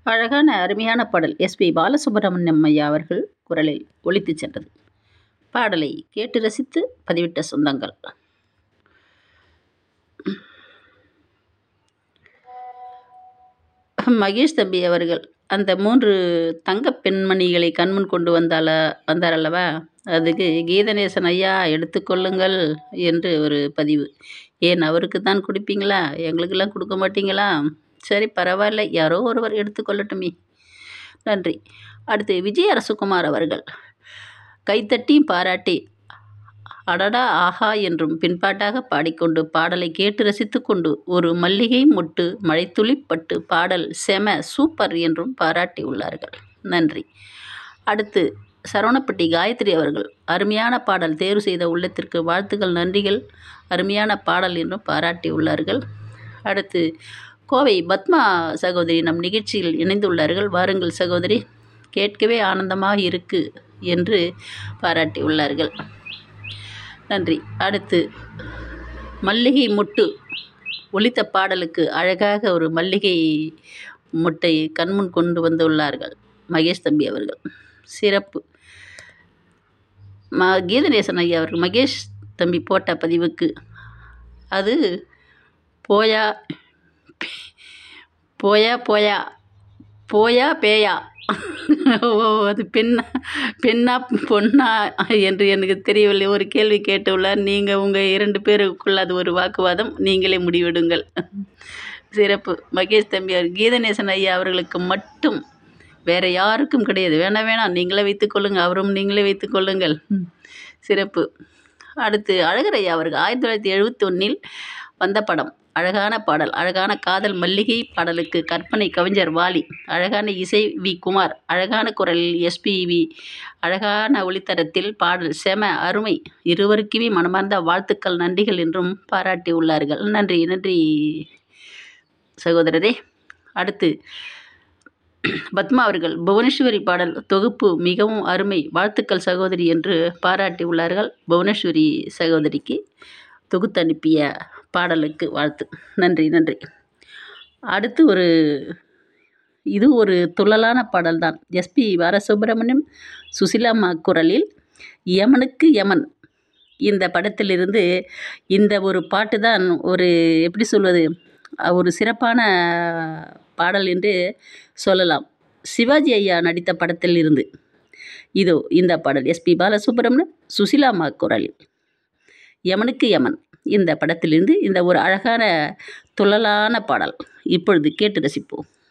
அழகான அருமையான பாடல் எஸ்பி பாலசுப்ரமணியம் ஐயா அவர்கள் குரலில் ஒலித்துச் சென்றது பாடலை கேட்டு ரசித்து பதிவிட்ட சொந்தங்கள் மகேஷ் தம்பி அவர்கள் அந்த மூன்று தங்க பெண்மணிகளை கண்முன் கொண்டு வந்தால வந்தார் அல்லவா அதுக்கு கீதநேசன் ஐயா எடுத்துக்கொள்ளுங்கள் என்று ஒரு பதிவு ஏன் அவருக்கு தான் கொடுப்பீங்களா எங்களுக்கெல்லாம் கொடுக்க மாட்டீங்களா சரி பரவாயில்ல யாரோ ஒருவர் எடுத்துக்கொள்ளட்டுமே நன்றி அடுத்து விஜய் அரசகுமார் அவர்கள் கைத்தட்டி பாராட்டி அடடா ஆஹா என்றும் பின்பாட்டாக பாடிக்கொண்டு பாடலை கேட்டு ரசித்து கொண்டு ஒரு மல்லிகை மொட்டு மழைத்துளி பட்டு பாடல் செம சூப்பர் என்றும் பாராட்டி உள்ளார்கள் நன்றி அடுத்து சரவணப்பட்டி காயத்ரி அவர்கள் அருமையான பாடல் தேர்வு செய்த உள்ளத்திற்கு வாழ்த்துக்கள் நன்றிகள் அருமையான பாடல் என்றும் பாராட்டி உள்ளார்கள் அடுத்து கோவை பத்மா சகோதரி நம் நிகழ்ச்சியில் இணைந்துள்ளார்கள் வாருங்கள் சகோதரி கேட்கவே ஆனந்தமாக இருக்கு என்று பாராட்டி உள்ளார்கள் நன்றி அடுத்து மல்லிகை மொட்டு ஒலித்த பாடலுக்கு அழகாக ஒரு மல்லிகை மொட்டை கண்முன் கொண்டு வந்துள்ளார்கள் மகேஷ் தம்பி அவர்கள் சிறப்பு ம கீதநேசன் ஐயா அவர்கள் மகேஷ் தம்பி போட்ட பதிவுக்கு அது போயா போயா போயா போயா பேயா ஓ அது பெண்ணா பெண்ணா பொண்ணா என்று எனக்கு தெரியவில்லை ஒரு கேள்வி கேட்டுள்ளார் நீங்கள் உங்கள் இரண்டு பேருக்குள்ள அது ஒரு வாக்குவாதம் நீங்களே முடிவெடுங்கள் சிறப்பு மகேஷ் தம்பி அவர் கீதநேசன் ஐயா அவர்களுக்கு மட்டும் வேறு யாருக்கும் கிடையாது வேணாம் வேணாம் நீங்களே வைத்துக்கொள்ளுங்க அவரும் நீங்களே வைத்துக்கொள்ளுங்கள் சிறப்பு அடுத்து அழகர் ஐயா அவர்கள் ஆயிரத்தி தொள்ளாயிரத்தி எழுபத்தி ஒன்றில் வந்த படம் அழகான பாடல் அழகான காதல் மல்லிகை பாடலுக்கு கற்பனை கவிஞர் வாலி அழகான இசை வி குமார் அழகான குரலில் எஸ்பிவி அழகான ஒளித்தரத்தில் பாடல் செம அருமை இருவருக்குமே மனமார்ந்த வாழ்த்துக்கள் நன்றிகள் என்றும் பாராட்டி உள்ளார்கள் நன்றி நன்றி சகோதரரே அடுத்து பத்மா அவர்கள் புவனேஸ்வரி பாடல் தொகுப்பு மிகவும் அருமை வாழ்த்துக்கள் சகோதரி என்று பாராட்டி உள்ளார்கள் புவனேஸ்வரி சகோதரிக்கு தொகுத்து அனுப்பிய பாடலுக்கு வாழ்த்து நன்றி நன்றி அடுத்து ஒரு இது ஒரு துள்ளலான பாடல் தான் எஸ்பி பாலசுப்ரமணியம் சுசிலாம்மா குரலில் யமனுக்கு யமன் இந்த படத்திலிருந்து இந்த ஒரு பாட்டு தான் ஒரு எப்படி சொல்வது ஒரு சிறப்பான பாடல் என்று சொல்லலாம் சிவாஜி ஐயா நடித்த படத்தில் இருந்து இதோ இந்த பாடல் எஸ்பி பாலசுப்ரமணியம் சுசிலாம்மா குரலில் யமனுக்கு யமன் இந்த படத்திலிருந்து இந்த ஒரு அழகான துள்ளலான பாடல் இப்பொழுது கேட்டு ரசிப்போம்